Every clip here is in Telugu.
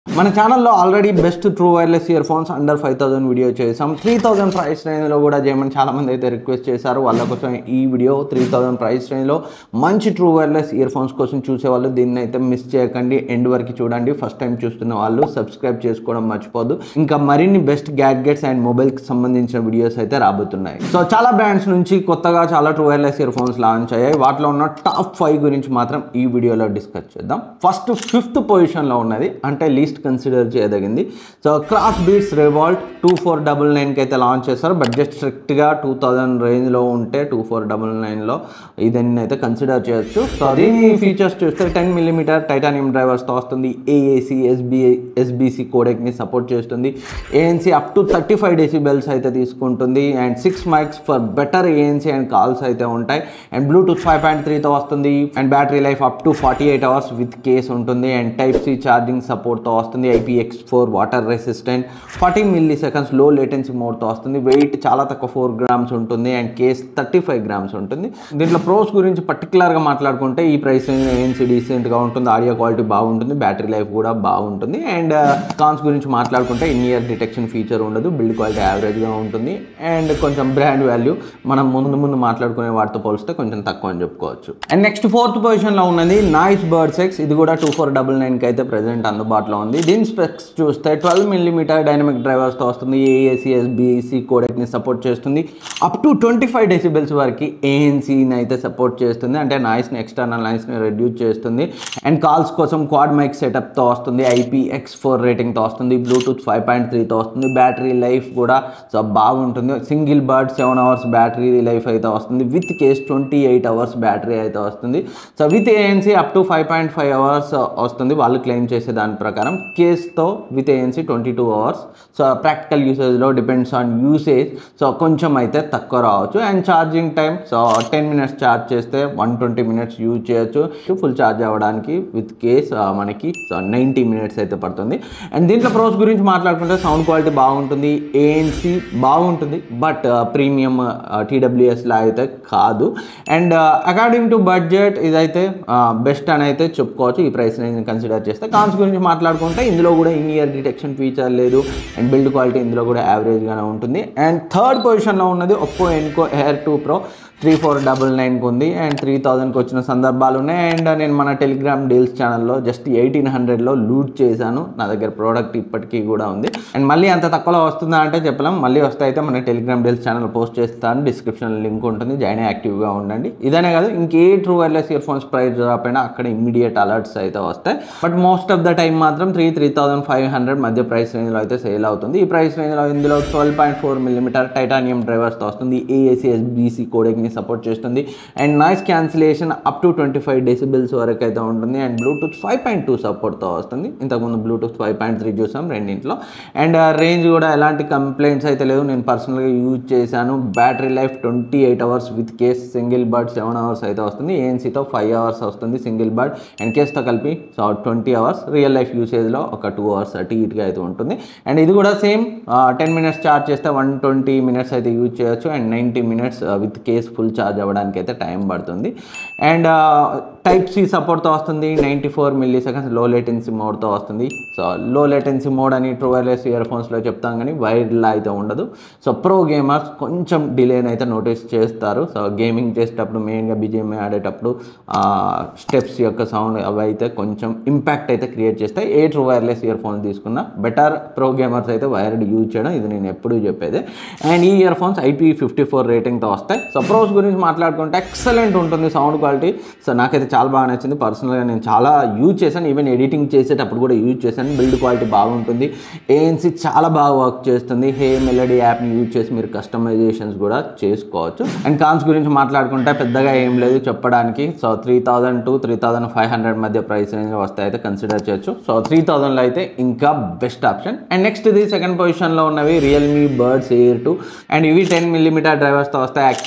మన ఛానల్లో already best true wireless earphones under five thousand video చేసాం త్రీ థౌసండ్ ప్రైస్ రేంజ్లో కూడా చేయమని చాలా మంది అయితే రిక్వెస్ట్ చేశారు వాళ్ళ కోసం ఈ వీడియో త్రీ థౌసండ్ ప్రైస్ రేంజ్లో మంచి ట్రూ వైర్లెస్ ఇయర్ ఫోన్స్ కోసం చూసేవాళ్ళు దీన్ని అయితే మిస్ చేయకండి ఎండ్ వరకు చూడండి ఫస్ట్ టైం చూస్తున్న వాళ్ళు సబ్స్క్రైబ్ చేసుకోవడం మర్చిపోదు ఇంకా మరిన్ని బెస్ట్ గ్యాడ్గెట్స్ అండ్ మొబైల్కి సంబంధించిన వీడియోస్ అయితే రాబోతున్నాయి సో చాలా బ్రాండ్స్ నుంచి కొత్తగా చాలా true wireless earphones launch అయ్యాయి వాటిలో ఉన్న టాప్ ఫైవ్ గురించి మాత్రం ఈ వీడియోలో డిస్కస్ చేద్దాం ఫస్ట్ ఫిఫ్త్ పొజిషన్లో ఉన్నది అంటే లీస్ట్ కన్సిడర్ చేయదగింది so Cross Beats Revolt two four double నైన్కి అయితే లాంచ్ చేస్తారు బడ్జెట్ స్ట్రిక్ట్గా టూ థౌజండ్ రేంజ్లో ఉంటే టూ ఫోర్ డబుల్ నైన్లో ఇదన్నీ అయితే కన్సిడర్ చేయొచ్చు సో దీని ఫీచర్స్ చూస్తే టెన్ మిల్లీమీటర్ టైటానియం డ్రైవర్స్తో వస్తుంది ఏఏసి ఎస్బి ఎస్బీసీ కోడెక్ని సపోర్ట్ చేస్తుంది ANC up to thirty five decibels అయితే తీసుకుంటుంది and six mics for better ANC and calls అయితే ఉంటాయి అండ్ బ్లూటూత్ ఫైవ్ పాయింట్ త్రీతో వస్తుంది and battery life up to forty eight hours with case ఉంటుంది అండ్ టైప్ సి ఛార్జింగ్ సపోర్ట్తో వస్తుంది IPX four water resistant forty milliseconds low latency మోడ్తో వస్తుంది వెయిట్ చాలా తక్కువ ఫోర్ గ్రామ్స్ ఉంటుంది and case thirty five grams ఉంటుంది దీంట్లో ప్రోస్ గురించి పర్టికులర్గా మాట్లాడుకుంటే ఈ ప్రైస్ ఏఎన్సీ డీసెంట్గా ఉంటుంది ఆడియో క్వాలిటీ బాగుంటుంది బ్యాటరీ లైఫ్ కూడా బాగుంటుంది అండ్ కాన్స్ గురించి మాట్లాడుకుంటే ఇన్ ఇయర్ డిటెక్షన్ ఫీచర్ ఉండదు బిల్డ్ క్వాలిటీ యావరేజ్గా ఉంటుంది అండ్ కొంచెం బ్రాండ్ వాల్యూ మనం ముందు ముందు మాట్లాడుకునే వాటితో పోలిస్తే కొంచెం తక్కువ అని చెప్పుకోవచ్చు అండ్ నెక్స్ట్ ఫోర్త్ పొజిషన్లో ఉన్నది నాయిస్ బర్డ్ సెక్స్ ఇది కూడా టూ ఫోర్ డబల్ నైన్కి అయితే ప్రెసెంట్ అందుబాటులో ఉంది దీని స్పెక్స్ చూస్తే ట్వెల్వ్ మిల్లీమీటర్ డైనమిక్ డ్రైవర్స్తో వస్తుంది ఏఏసి ఎస్బిసి కోడెక్ని సపోర్ట్ చేస్తుంది up to twenty five decibels వరకు ఏఎన్సీని అయితే సపోర్ట్ చేస్తుంది అంటే నాయిస్ని ఎక్స్టర్నల్ నాయిస్ని రెడ్యూస్ చేస్తుంది అండ్ కాల్స్ కోసం క్వాడ్ మైక్ సెటప్తో వస్తుంది ఐపీ ఎక్స్ ఫోర్ రేటింగ్తో వస్తుంది బ్లూటూత్ ఫైవ్ పాయింట్ త్రీతో వస్తుంది బ్యాటరీ లైఫ్ కూడా సో బాగుంటుంది single bud seven hours battery life అయితే వస్తుంది with case twenty eight hours battery అయితే వస్తుంది so with ANC up to five point five hours వస్తుంది వాళ్ళు క్లెయిమ్ చేసే దాని ప్రకారం కేస్తో with ANC twenty two hours so practical యూసేజ్లో డిపెండ్స్ ఆన్ యూసేజ్ సో కొంచెం అయితే తక్కువ రావచ్చు and charging time so ten minutes charge చేస్తే వన్ ట్వంటీ మినిట్స్ యూజ్ చేయొచ్చు ఫుల్ ఛార్జ్ అవ్వడానికి విత్ కేస్ మనకి సో నైంటీ మినిట్స్ అయితే పడుతుంది అండ్ దీంట్లో ప్రోస్ గురించి మాట్లాడుకుంటే సౌండ్ క్వాలిటీ బాగుంటుంది ఏఎన్సీ బాగుంటుంది బట్ ప్రీమియం టీడబ్ల్యూఎస్లా అయితే కాదు అండ్ అకార్డింగ్ టు బడ్జెట్ ఇదైతే బెస్ట్ అని అయితే చెప్పుకోవచ్చు ఈ ప్రైస్ నేను కన్సిడర్ చేస్తే కాన్స్ గురించి మాట్లాడుకుంటే ఇందులో కూడా ఇన్ ఇయర్ డిటెక్షన్ ఫీచర్ లేదు అండ్ బిల్డ్ క్వాలిటీ ఇందులో కూడా యావరేజ్గానే ఉంటుంది అండ్ థర్డ్ పొజిషన్లో ఉన్నది Oppo Enco Air two pro three four double నైన్కి ఉంది అండ్ త్రీ థౌజండ్కి వచ్చిన సందర్భాలు ఉన్నాయి అండ్ నేను మన టెలిగ్రామ్ డీల్స్ ఛానల్లో జస్ట్ ఎయిటీన్ హండ్రెడ్లో లూట్ చేశాను నా దగ్గర ప్రోడక్ట్ ఇప్పటికీ కూడా ఉంది అండ్ మళ్ళీ అంత తక్కువలో వస్తుందా అంటే చెప్పలేం మళ్ళీ వస్తే అయితే మన టెలిగ్రామ్ డీల్స్ ఛానల్ పోస్ట్ చేస్తాను డిస్క్రిప్షన్ లింక్ ఉంటుంది జాయిన్ యాక్టివ్గా ఉండండి ఇదనే కాదు ఇంకే true wireless earphones price drop అయినా అక్కడ ఇమ్మీడియట్ అలర్ట్స్ అయితే వస్తాయి but most of the time మాత్రం three three thousand five hundred మధ్య ప్రైస్ రేంజ్లో అయితే సేల్ అవుతుంది ఈ ప్రైస్ రేంజ్లో ఇందులో twelve point four millimetre titanium డ్రైవర్స్తో వస్తుంది ఏఏసి ఎస్బీసీ కోడెక్ని సపోర్ట్ చేస్తుంది and noise cancellation up to twenty five decibels వరకు అయితే ఉంటుంది and Bluetooth five point two సపోర్ట్తో వస్తుంది ఇంతకుముందు బ్లూటూత్ ఫైవ్ పాయింట్ త్రీ చూసాం రెండింట్లో అండ్ రేంజ్ కూడా ఎలాంటి కంప్లైంట్స్ అయితే లేవు నేను పర్సనల్గా యూజ్ చేశాను battery life twenty eight hours with case single bud seven hours అయితే వస్తుంది ఏఎన్సీతో ఫైవ్ అవర్స్ వస్తుంది సింగిల్ బర్డ్ అండ్ కేస్తో కలిపి so twenty hours real life యూసేజ్లో ఒక టూ అవర్స్ అటు ఇటుగా అయితే ఉంటుంది అండ్ ఇది కూడా సేమ్ టెన్ మినిట్స్ ఛార్జ్ చేస్తే వన్ ట్వంటీ మినిట్స్ అయితే యూజ్ చేయొచ్చు and ninety minutes with case full charge అవ్వడానికి అయితే టైం పడుతుంది అండ్ టైప్ సి సపోర్ట్తో వస్తుంది ninety four milliseconds low latency మోడ్తో వస్తుంది సో లో లేటెన్సీ మోడ్ అని ట్రూ వైర్లెస్ ఇయర్ ఫోన్స్లో చెప్తాం కానీ వైర్లా అయితే ఉండదు సో ప్రో గేమర్స్ కొంచెం డిలేని అయితే నోటీస్ చేస్తారు సో గేమింగ్ చేసేటప్పుడు మెయిన్గా బీజేఎంఏ ఆడేటప్పుడు స్టెప్స్ యొక్క సౌండ్ అవి అయితే కొంచెం ఇంపాక్ట్ అయితే క్రియేట్ చేస్తాయి ఏ ట్రూ వైర్లెస్ ఇయర్ ఫోన్స్ తీసుకున్నా బెటర్ ప్రో గేమర్స్ అయితే వైర్డ్ యూజ్ చేయడం ఇది నేను ఎప్పుడూ చెప్పేది అండ్ ఈ earphones IP fifty four రేటింగ్తో వస్తాయి సో ప్రోస్ గురించి మాట్లాడుకుంటే ఎక్సలెంట్ ఉంటుంది సౌండ్ క్వాలిటీ సో నాకైతే చాలా బాగా నచ్చింది పర్సనల్గా నేను చాలా యూజ్ చేశాను ఈవెన్ ఎడిటింగ్ చేసేటప్పుడు కూడా యూజ్ చేశాను బిల్డ్ క్వాలిటీ బాగుంటుంది ఏఎన్సీ చాలా బాగా వర్క్ చేస్తుంది హే మెలడీ యాప్ని యూజ్ చేసి మీరు కస్టమైజేషన్స్ కూడా చేసుకోవచ్చు అండ్ కాన్స్ గురించి మాట్లాడుకుంటే పెద్దగా ఏం లేదు చెప్పడానికి so three thousand to three thousand five hundred మధ్య ప్రైస్ రేంజ్ వస్తే అయితే కన్సిడర్ చేయొచ్చు సో త్రీ థౌజండ్లో అయితే ఇంకా బెస్ట్ ఆప్షన్ అండ్ నెక్స్ట్ ఇది సెకండ్ పొజిషన్లో ఉన్నవి Realme birds air two and ఇవి టెన్ మిల్లీమీటర్ డ్రైవర్స్తో వస్తాయి active noise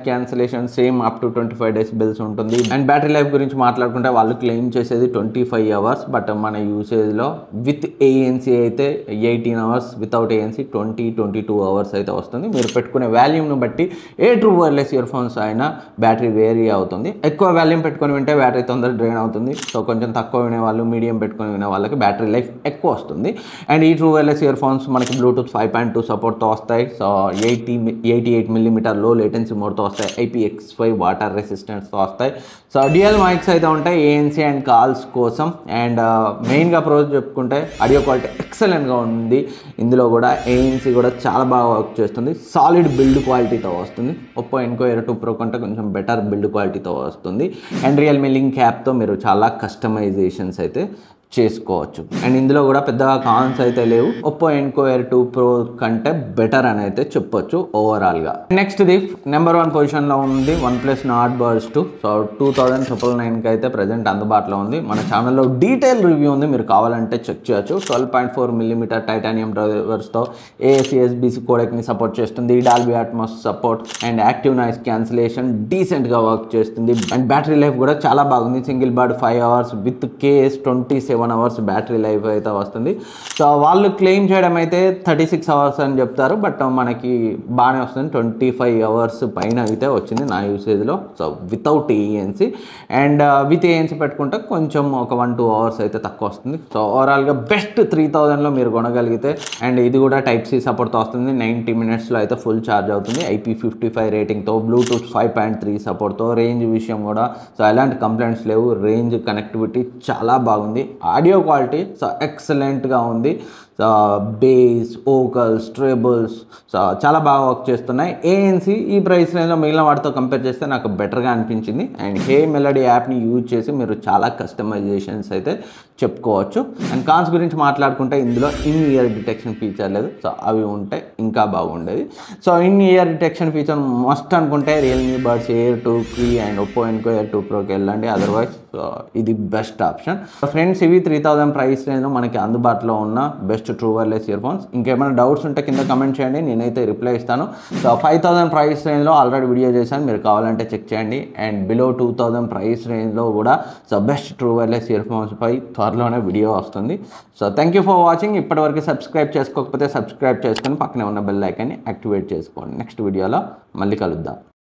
cancellation same up to twenty five decibels ఉంటుంది అండ్ బ్యాటరీ లైఫ్ గురించి మాట్లాడుకుంటే వాళ్ళు క్లెయిమ్ చేసేది ట్వంటీ ఫైవ్ అవర్స్ బట్ మన యూసేజ్లో విత్ ఏఎన్సీ అయితే eighteen hours without ANC twenty twenty two hours అయితే వస్తుంది మీరు పెట్టుకునే వాల్యూమ్ను బట్టి ఏ ట్రూ వైర్లెస్ ఇయర్ ఫోన్స్ అయినా బ్యాటరీ వేరీ అవుతుంది ఎక్కువ వాల్యూమ్ పెట్టుకొని వింటే బ్యాటరీ తొందర డ్రైన్ అవుతుంది సో కొంచెం తక్కువ వినే వాళ్ళు మీడియం పెట్టుకొని వినే వాళ్ళకి బ్యాటరీ లైఫ్ ఎక్కువ వస్తుంది అండ్ ఈ ట్రూ వైర్లెస్ ఇయర్ ఫోన్స్ మనకి బ్లూటూత్ ఫైవ్ పాయింట్ టూ సపోర్ట్తో వస్తాయి so eighty eighty eight millimetre low latency మోడ్తో వస్తాయి ఐపీఎక్స్ ఫైవ్ వాటర్ రెసిస్టెన్స్తో వస్తాయి సో డిఎల్ మైక్స్ అయితే ఉంటాయి ఏఎన్సీ అండ్ కాల్స్ కోసం అండ్ మెయిన్గా ప్రోజ్ చెప్పుకుంటే ఆడియో క్వాలిటీ ఎక్సలెంట్గా ఉంది ఇందులో కూడా ఏఎన్సీ కూడా చాలా బాగా వర్క్ చేస్తుంది సాలిడ్ బిల్డ్ క్వాలిటీతో వస్తుంది Oppo Enco Air two pro కంటే కొంచెం బెటర్ బిల్డ్ క్వాలిటీతో వస్తుంది అండ్ రియల్మీ లింక్ యాప్తో మీరు చాలా కస్టమైజేషన్స్ అయితే చేసుకోవచ్చు అండ్ ఇందులో కూడా పెద్దగా కాన్స్ అయితే లేవు Oppo Enco Air two pro కంటే బెటర్ అని అయితే చెప్పొచ్చు ఓవరాల్గా నెక్స్ట్ ఇది నెంబర్ వన్ పొజిషన్లో ఉంది OnePlus Nord Buds two so two thousand triple నైన్కి అయితే ప్రజెంట్ అందుబాటులో ఉంది మన ఛానల్లో డీటెయిల్ రివ్యూ ఉంది మీరు కావాలంటే చెక్ చేయొచ్చు twelve point four millimetre titanium డ్రైవర్స్తో ఏఎస్ఈఎస్బిసి కోడెక్ని సపోర్ట్ చేస్తుంది Dolby Atmos support and active noise cancellation డీసెంట్గా వర్క్ చేస్తుంది అండ్ బ్యాటరీ లైఫ్ కూడా చాలా బాగుంది single bud five hours with case twenty seven hours battery life అయితే వస్తుంది సో వాళ్ళు క్లెయిమ్ చేయడం అయితే థర్టీ సిక్స్ అవర్స్ అని చెప్తారు బట్ మనకి బాగానే వస్తుంది ట్వంటీ ఫైవ్ అవర్స్ పైన అయితే వచ్చింది నా యూసేజ్లో so without ANC and with ANC పెట్టుకుంటే కొంచెం ఒక వన్ టూ అవర్స్ అయితే తక్కువ వస్తుంది సో ఓవరాల్గా బెస్ట్ త్రీ థౌజండ్లో మీరు కొనగలిగితే అండ్ ఇది కూడా టైప్ సి సపోర్ట్తో వస్తుంది నైంటీ మినిట్స్లో అయితే ఫుల్ ఛార్జ్ అవుతుంది ఐపీ ఫిఫ్టీ ఫైవ్ రేటింగ్తో బ్లూటూత్ ఫైవ్ పాయింట్ త్రీ సపోర్ట్తో రేంజ్ విషయం కూడా సో ఎలాంటి కంప్లైంట్స్ లేవు రేంజ్ కనెక్టివిటీ చాలా బాగుంది ఆడియో క్వాలిటీ సో ఎక్సలెంట్గా ఉంది so bass vocals trebles so చాలా బాగా వర్క్ చేస్తున్నాయి ఏఎన్సీ ఈ ప్రైస్ రేంజ్లో మిగిలిన వాటితో కంపేర్ చేస్తే నాకు బెటర్గా అనిపించింది అండ్ హే మెలడీ యాప్ని యూజ్ చేసి మీరు చాలా కస్టమైజేషన్స్ అయితే చెప్పుకోవచ్చు అండ్ కాన్స్ గురించి మాట్లాడుకుంటే ఇందులో ఇన్ ఇయర్ డిటెక్షన్ ఫీచర్ లేదు సో అవి ఉంటే ఇంకా బాగుండేది so in ear detection feature must అనుకుంటే రియల్మీ బర్డ్స్ ఎయిర్ టూకి and Oppo Enco Air two ప్రోకి వెళ్ళండి అదర్వైజ్ ఇది బెస్ట్ ఆప్షన్ ఫ్రెండ్స్ ఇవి త్రీ థౌసండ్ ప్రైస్ రేంజ్లో మనకి అందుబాటులో ఉన్న best true wireless earphones ఇంకేమైనా డౌట్స్ ఉంటే కింద కమెంట్ చేయండి నేనైతే రిప్లై ఇస్తాను సో ఫైవ్ థౌసండ్ ప్రైస్ రేంజ్లో ఆల్రెడీ వీడియో చేశాను మీరు కావాలంటే చెక్ చేయండి and below two thousand price రేంజ్లో కూడా so best true wireless earphones పై త్వరలోనే వీడియో వస్తుంది so thank you for watching ఇప్పటివరకు సబ్స్క్రైబ్ చేసుకోకపోతే సబ్స్క్రైబ్ చేసుకొని పక్కనే ఉన్న బెల్ ఐకాన్ని యాక్టివేట్ చేసుకోండి నెక్స్ట్ వీడియోలో మళ్ళీ కలుద్దాం